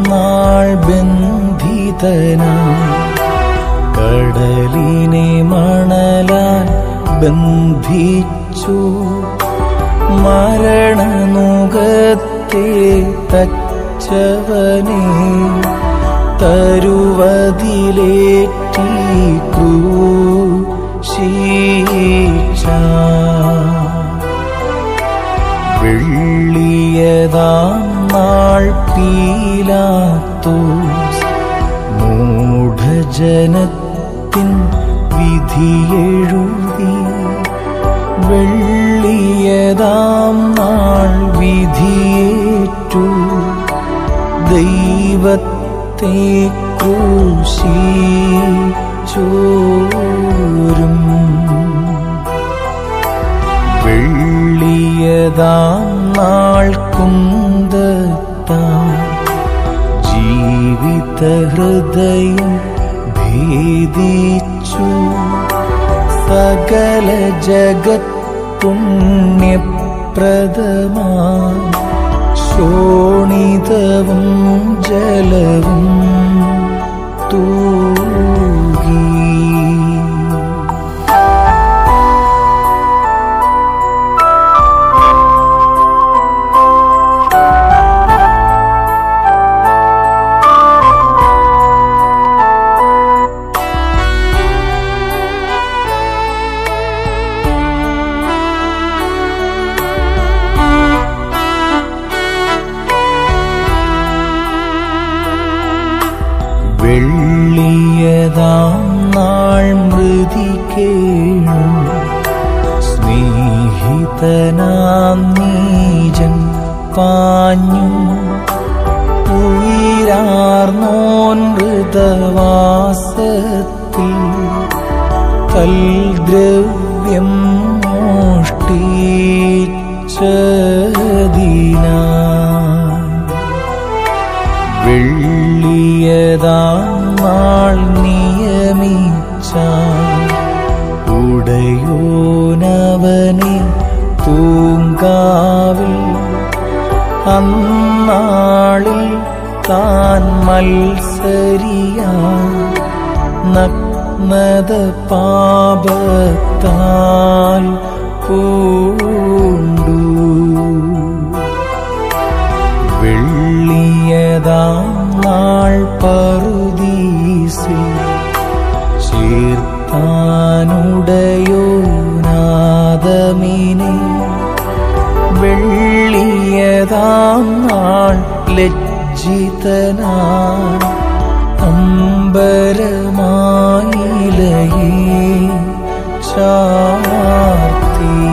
നാൾ ബന്ധിതനാ കടലിനെ മണലാൽ ബന്ധിച്ചു മരണനുഖത്തെ തച്ചവനെ തരുവതിലേറ്റി ക്രൂശീച്ച വെള്ളിയതാം നാൾ പീലാത്തോസ് മൂഢജനത്തിൻ വിധിയെഴുതി വെള്ളിയതാം നാൾ വിധിയേറ്റു ദൈവത്തെ ക്രൂശിച്ചോരും വെള്ളിയതാം നാൾ കുന്തത്താം ജീവിത ഹൃദയം ഭേദിച്ചു സകല ജഗത് പുണ്യപ്രദമാ ശോണിതവും ജലവും തൂകി വെള്ളിയതാം നാൾ മൃതി കേണു സ്നേഹിതനാം നീജൻ പാഞ്ഞു ഉയരാർന്നോൻ മൃതവാസത്തിൽ കൽദ്രവ്യം മോഷ്ടിച്ചതിനാ വെള്ളിയതാം നാൾ നിയമിച്ച ഉടയോനവനെ പൂങ്കാവിൽ അന്നാളിൽ താൻ മത്സരിയാ നഗ്നത പാപത്താൽ പൂണ്ടു വെള്ളിയതാം നാൾ പറുദീസിൽ ചേർത്താനുടയോനാദമിനെ വെള്ളിയതാം നാൾ ലജ്ജിതനാ അമ്പരമായിലയേ ചാർത്തി